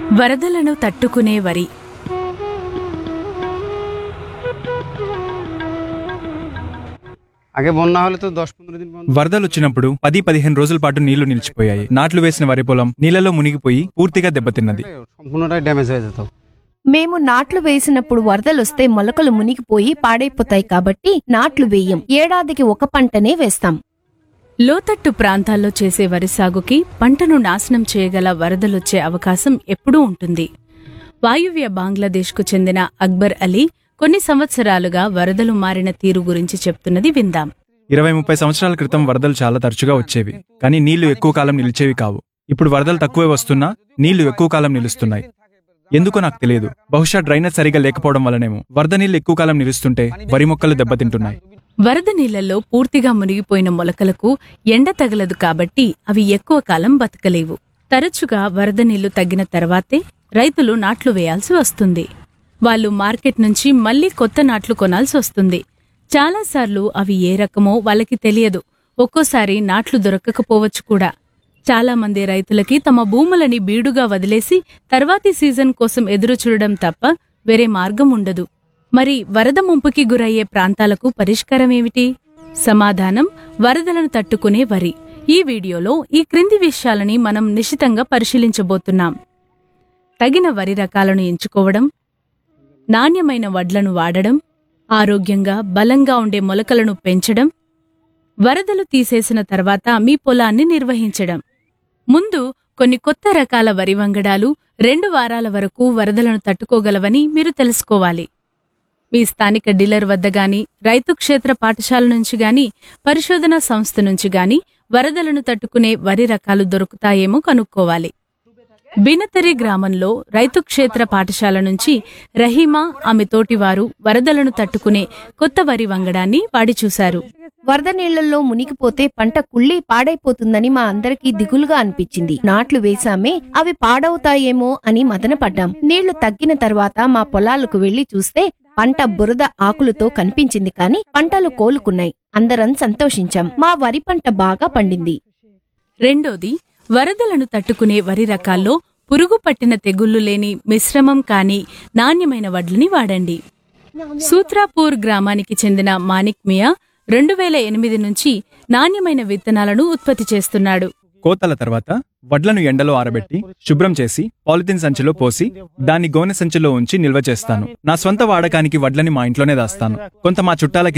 వరదలను తట్టుకునే వరి আগে বন্যা হলে তো দশ পনেরো দিন বন্ধ వరదలు వచ్చినప్పుడు పది పదిహేను రోజుల పాటు నీళ్లు నిలిచిపోయాయి నాట్లు వేసిన వరి పొలం నీళ్లలో మునిగిపోయి పూర్తిగా దెబ్బతిన్నది সম্পূর্ণটাই ড্যামেজ হয়ে যেত మేము నాట్లు వేసినప్పుడు వరదలొస్తే మొలకలు మునిగిపోయి పాడైపోతాయి కాబట్టి నాట్లు వేయం ఏడాదికి ఒక పంటనే వేస్తాం లోతట్టు ప్రాంతాల్లో చేసే వరి సాగుకి పంటను నాశనం చేయగల వరదలొచ్చే అవకాశం ఎప్పుడూ ఉంటుంది వాయువ్య బంగ్లాదేశ్కు చెందిన అక్బర్ అలీ కొన్ని సంవత్సరాలుగా వరదలు మారిన తీరు గురించి చెప్తున్నది విందాం ఇరవై ముప్పై సంవత్సరాల క్రితం వరదలు చాలా తరచుగా వచ్చేవి కానీ నీళ్లు ఎక్కువ కాలం నిలిచేవి కావు ఇప్పుడు వరదలు తక్కువే వస్తున్నా నీళ్లు ఎక్కువ కాలం నిలుస్తున్నాయి ఎందుకో నాకు తెలియదు బహుశా డ్రైనేజ్ సరిగా లేకపోవడం వల్లనేమో వరద నీళ్లు ఎక్కువ కాలం నిలుస్తుంటే వరి మొక్కలు దెబ్బతింటున్నాయి వరద నీళ్లలో పూర్తిగా మునిగిపోయిన మొలకలకు ఎండ తగలదు కాబట్టి అవి ఎక్కువ కాలం బతకలేవు తరచుగా వరద నీళ్లు తగ్గిన తర్వాతే రైతులు నాట్లు వేయాల్సి వస్తుంది వాళ్ళు మార్కెట్ నుంచి మళ్లీ కొత్త నాట్లు కొనాల్సి వస్తుంది చాలాసార్లు అవి ఏ రకమో వాళ్ళకి తెలియదు ఒక్కోసారి నాట్లు దొరకకపోవచ్చు కూడా చాలా మంది రైతులకి తమ భూములని బీడుగా వదిలేసి తర్వాతి సీజన్ కోసం ఎదురు చూడడం తప్ప వేరే మార్గం ఉండదు మరి వరద ముంపుకి గురయ్యే ప్రాంతాలకు పరిష్కారమేమిటి సమాధానం వరదలను తట్టుకునే వరి ఈ వీడియోలో ఈ క్రింది విషయాలని మనం నిశితంగా పరిశీలించబోతున్నాం తగిన వరి రకాలను ఎంచుకోవడం నాణ్యమైన వడ్లను వాడడం ఆరోగ్యంగా బలంగా ఉండే మొలకలను పెంచడం వరదలు తీసేసిన తర్వాత మీ పొలాన్ని నిర్వహించడం ముందు కొన్ని కొత్త రకాల వరి వంగడాలు రెండు వారాల వరకు వరదలను తట్టుకోగలవని మీరు తెలుసుకోవాలి మీ స్థానిక డీలర్ వద్ద గాని రైతు క్షేత్ర పాఠశాల నుంచి గాని పరిశోధనా సంస్థ నుంచి గాని వరదలను తట్టుకునే వరి రకాలు దొరుకుతాయేమో కనుక్కోవాలి బినతరి గ్రామంలో రైతు క్షేత్ర పాఠశాల నుంచి రహీమా ఆమె తోటివారు వరదలను తట్టుకునే కొత్త వరి వంగడాన్ని వాడి చూశారు వరద నీళ్లలో మునిగిపోతే పంట కుళ్ళి పాడైపోతుందని మా అందరికీ దిగులుగా అనిపించింది నాట్లు వేశామే అవి పాడవుతాయేమో అని మదనపడ్డాం నీళ్లు తగ్గిన తర్వాత మా పొలాలకు వెళ్లి చూస్తే పంట బురద ఆకులతో కనిపించింది కాని పంటలు కోలుకున్నాయి అందరం సంతోషించాం మా వరి పంట బాగా పండింది రెండోది వరదలను తట్టుకునే వరి రకాల్లో పురుగు పట్టిన తెగుళ్లు లేని మిశ్రమం కాని నాణ్యమైన వడ్లని వాడండి సూత్రాపూర్ గ్రామానికి చెందిన మానిక్ మియా రెండు వేల ఎనిమిది నుంచి నాణ్యమైన విత్తనాలను ఉత్పత్తి చేస్తున్నాడు కోతల తర్వాత వడ్లను ఎండలో ఆరబెట్టి శుభ్రం చేసి పాలిథిన్ సంచిలో పోసి దాన్ని గోనె సంచిలో ఉంచి నిల్వ చేస్తాను నా స్వంత వాడకానికి వడ్లని మా ఇంట్లోనే దాస్తాను కొంత మా చుట్టాలకి